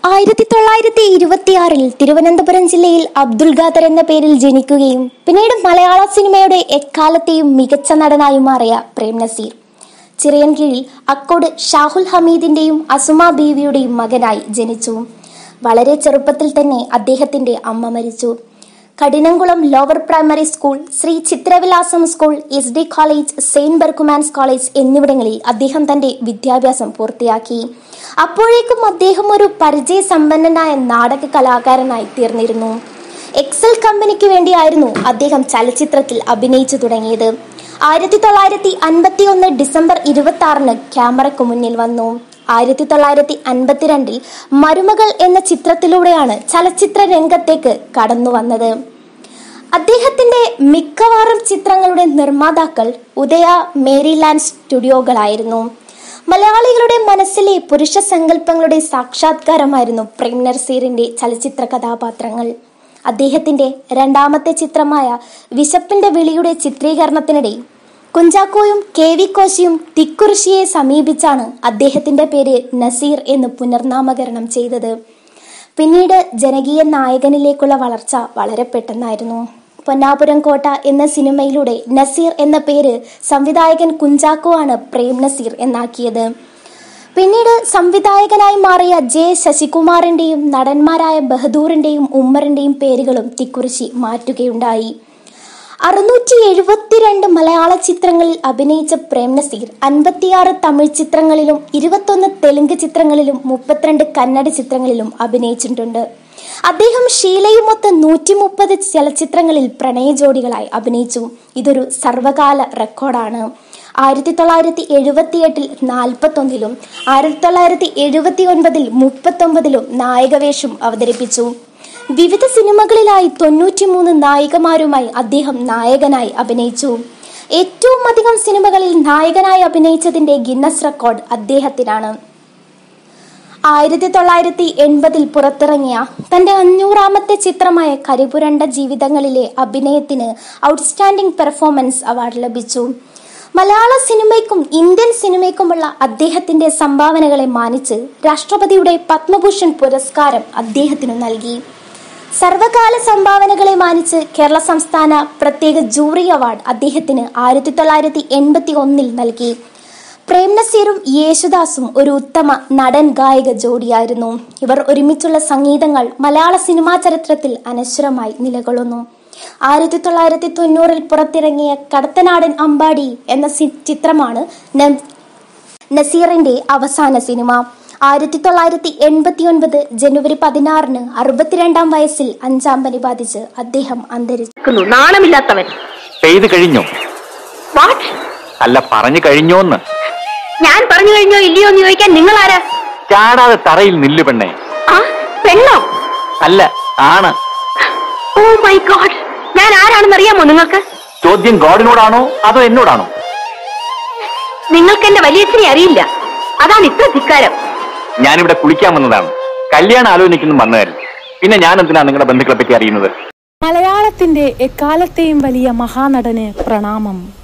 ആയിരത്തി തൊള്ളായിരത്തി ഇരുപത്തിയാറിൽ തിരുവനന്തപുരം ജില്ലയിൽ അബ്ദുൽ ഖാദർ എന്ന പേരിൽ ജനിക്കുകയും പിന്നീട് മലയാള സിനിമയുടെ എക്കാലത്തെയും മികച്ച നടനായി മാറിയ പ്രേം നസീർ ചിറയൻകീഴിൽ അക്കോട് ഷാഹുൽ ഹമീദിന്റെയും അസുമ ബീവിയുടെയും മകനായി ജനിച്ചു വളരെ ചെറുപ്പത്തിൽ തന്നെ അദ്ദേഹത്തിന്റെ അമ്മ മരിച്ചു Kadinamkulam lower primary school Sri Chithravilasam school S D college saint Berchmans college എന്നിവിടങ്ങളിൽ അദ്ദേഹം തന്റെ വിദ്യാഭ്യാസം പൂർത്തിയാക്കി അപ്പോഴേക്കും അദ്ദേഹം ഒരു പരിചയസമ്പന്നനായ നാടക കലാകാരനായി തീർന്നിരുന്നു എക്സൽ കമ്പനിക്ക് വേണ്ടിയായിരുന്നു അദ്ദേഹം ചലച്ചിത്രത്തിൽ അഭിനയിച്ചു തുടങ്ങിയത് ആയിരത്തി തൊള്ളായിരത്തി അൻപത്തി ഒന്ന് ഡിസംബർ ഇരുപത്തി ആറിന് ക്യാമറയ്ക്ക് മുന്നിൽ വന്നു ആയിരത്തി തൊള്ളായിരത്തി അൻപത്തിരണ്ടിൽ മരുമകൾ എന്ന ചിത്രത്തിലൂടെയാണ് ചലച്ചിത്ര രംഗത്തേക്ക് കടന്നു വന്നത് അദ്ദേഹത്തിന്റെ മിക്കവാറും ചിത്രങ്ങളുടെ നിർമ്മാതാക്കൾ ഉദയ മേരിലാൻഡ് സ്റ്റുഡിയോകളായിരുന്നു മലയാളികളുടെ മനസ്സിലെ പുരുഷ സങ്കല്പങ്ങളുടെ സാക്ഷാത്കാരമായിരുന്നു പ്രേം നർസീറിന്റെ ചലച്ചിത്ര കഥാപാത്രങ്ങൾ അദ്ദേഹത്തിന്റെ രണ്ടാമത്തെ ചിത്രമായ വിശപ്പിന്റെ വിളിയുടെ ചിത്രീകരണത്തിനിടെ കുഞ്ചാക്കോയും കെ വി കോശിയും തിക്കുറിശിയെ സമീപിച്ചാണ് അദ്ദേഹത്തിന്റെ പേര് നസീർ എന്ന് പുനർനാമകരണം ചെയ്തത് പിന്നീട് ജനകീയ നായകനിലേക്കുള്ള വളർച്ച വളരെ പെട്ടെന്നായിരുന്നു പൊന്നാപുരം കോട്ട എന്ന സിനിമയിലൂടെ നസീർ എന്ന പേര് സംവിധായകൻ കുഞ്ചാക്കോ ആണ് പ്രേം നസീർ എന്നാക്കിയത് പിന്നീട് സംവിധായകനായി മാറിയ ജെ ശശികുമാറിന്റെയും നടന്മാരായ ബഹദൂറിന്റെയും ഉമ്മറിന്റെയും പേരുകളും തിക്കുറിശി മാറ്റുകയുണ്ടായി അറുന്നൂറ്റി എഴുപത്തിരണ്ട് മലയാള ചിത്രങ്ങളിൽ അഭിനയിച്ച പ്രേം നസീർ അൻപത്തിയാറ് തമിഴ് ചിത്രങ്ങളിലും ഇരുപത്തൊന്ന് തെലുങ്ക് ചിത്രങ്ങളിലും മുപ്പത്തിരണ്ട് കന്നഡ ചിത്രങ്ങളിലും അഭിനയിച്ചിട്ടുണ്ട് അദ്ദേഹം ഷീലയുമൊത്ത് നൂറ്റി മുപ്പത് ചലച്ചിത്രങ്ങളിൽ പ്രണയ ജോഡികളായി അഭിനയിച്ചു ഇതൊരു സർവകാല റെക്കോർഡാണ് ആയിരത്തി തൊള്ളായിരത്തി എഴുപത്തി എട്ടിൽ നാൽപ്പത്തൊന്നിലും ആയിരത്തി തൊള്ളായിരത്തി എഴുപത്തി ഒൻപതിൽ മുപ്പത്തൊമ്പതിലും നായകവേഷം അവതരിപ്പിച്ചു വിവിധ സിനിമകളിലായി തൊണ്ണൂറ്റിമൂന്ന് നായികമാരുമായി അദ്ദേഹം നായകനായി അഭിനയിച്ചു ഏറ്റവും അധികം സിനിമകളിൽ നായകനായി അഭിനയിച്ചതിന്റെ ഗിന്നസ് റെക്കോർഡ് അദ്ദേഹത്തിനാണ് ആയിരത്തി തൊള്ളായിരത്തി എൺപതിൽ പുറത്തിറങ്ങിയ തന്റെ അഞ്ഞൂറാമത്തെ ചിത്രമായ കരിപുരണ്ട ജീവിതങ്ങളിലെ അഭിനയത്തിന് ഔട്ട്സ്റ്റാൻഡിംഗ് പെർഫോമൻസ് അവാർഡ് ലഭിച്ചു മലയാള സിനിമയ്ക്കും ഇന്ത്യൻ സിനിമയ്ക്കുമുള്ള അദ്ദേഹത്തിന്റെ സംഭാവനകളെ മാനിച്ച് രാഷ്ട്രപതിയുടെ പത്മഭൂഷൺ പുരസ്കാരം അദ്ദേഹത്തിനു നൽകി സർവകാല സംഭാവനകളെ മാനിച്ച് കേരള സംസ്ഥാന പ്രത്യേക ജൂറി അവാർഡ് അദ്ദേഹത്തിന് ആയിരത്തി തൊള്ളായിരത്തി എൺപത്തി ഒന്നിൽ നൽകി പ്രേം നസീറും യേശുദാസും ഒരു ഉത്തമ നടൻ ഗായക ജോഡിയായിരുന്നു ഇവർ ഒരുമിച്ചുള്ള സംഗീതങ്ങൾ മലയാള സിനിമാ ചരിത്രത്തിൽ അനശ്വരമായി നിലകൊള്ളുന്നു ആയിരത്തി തൊള്ളായിരത്തി തൊണ്ണൂറിൽ പുറത്തിറങ്ങിയ കടത്തനാടൻ അമ്പാടി എന്ന സി- ചിത്രമാണ് ന- നസീറിന്റെ അവസാന സിനിമ ആയിരത്തി തൊള്ളായിരത്തി എൺപത്തി ഒൻപത് ജനുവരി പതിനാറിന് അറുപത്തിരണ്ടാം വയസ്സിൽ അഞ്ചാം പനി ബാധിച്ച് അദ്ദേഹം അന്തരിച്ചു നിൽക്കുന്നു നാണമില്ലാത്തവൻ ചെയ്ത് കഴിഞ്ഞു വാട്ട് അല്ല പറഞ്ഞു കഴിഞ്ഞോന്ന് ഞാൻ പറഞ്ഞു കഴിഞ്ഞോ ഇല്ലയോ എന്ന് ചോദിക്കാൻ നിങ്ങൾ ആരാ ചാടാതെ തറയിൽ നില്ലു പെണ്ണെ ആ പെണ്ണോ അല്ല ആണ് ഓ മൈ ഗോഡ് ഞാൻ ആരാണെന്ന് അറിയാമോ നിങ്ങൾക്ക് ചോദ്യം ഗോഡിനോടാണോ അതോ എന്നോടാണോ നിങ്ങൾക്ക് എന്റെ വലിയച്ഛനെ അറിയില്ല അതാണ് ഇത്ര ധിക്കാരം ഞാനിവിടെ കുളിക്കാൻ വന്നതാണ് കല്യാണം ആലോചിക്കുന്നു വന്നതല്ല പിന്നെ ഞാൻ എന്തിനാ നിങ്ങളുടെ ബന്ധുക്കളെ പറ്റി അറിയുന്നത് മലയാളത്തിന്റെ എക്കാലത്തെയും വലിയ മഹാനടന് പ്രണാമം